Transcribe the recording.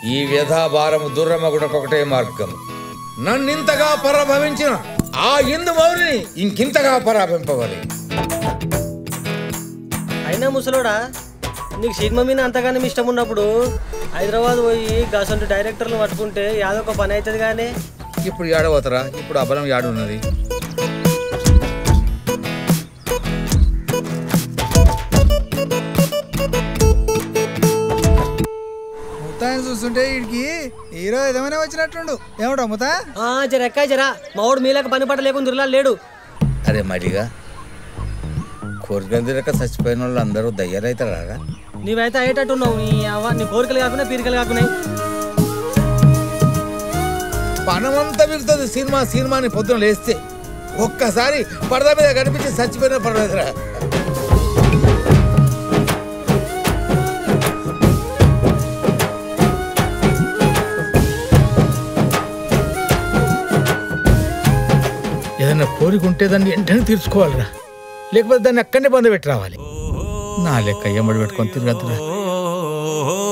ఈ వ్యధాభారము దుర్రమగుడకొకటే మార్గం నన్నింతగా పరాభవించిన ఆ ఇందు మౌరిని ఇంకింతగా పరాభింపవలి అయినా ముసలోడా నీకు సినిమా మీద అంతగానం ఇష్టం ఉన్నప్పుడు హైదరాబాద్ పోయి గసంటు డైరెక్టర్లు పట్టుకుంటే యాదొక పని అవుతుంది కానీ ఇప్పుడు ఏడవతరా ఇప్పుడు అబలం యాడున్నది ముత్తాన్ని చూస్తుంటే వీడికి హీరో ఏదేమైనా వచ్చినట్టుండు ఏమిటో ముత్తా ఆ, జర ఎక్కా జరా మావాడు మీలకు పని పట్ట లేకుండా దుర్లా లేడు అరే మరిగా కోరికలు తిరగక చచ్చిపోయిన వాళ్ళు అందరూ దయ్యాలైతారా నీవైతే అయ్యేటట్టున్నావు నీ అవ్వ నీ కోరికలు కాకుండా పీరికలు కాకుండా పనమంతా మిగులుతుంది సినిమా సినిమాని పొద్దున లేస్తే ఒక్కసారి పరద మీద కనిపించి చచ్చిపోయిన పర్వాలేదురా ఏదైనా కోరిక ఉంటే దాన్ని వెంటనే తీర్చుకోవాలిరా లేకపోతే దాన్ని అక్కడనే బంద పెట్టి రావాలి నా లెక్క ఎమ్మడి పెట్టుకొని తిరగద్దురా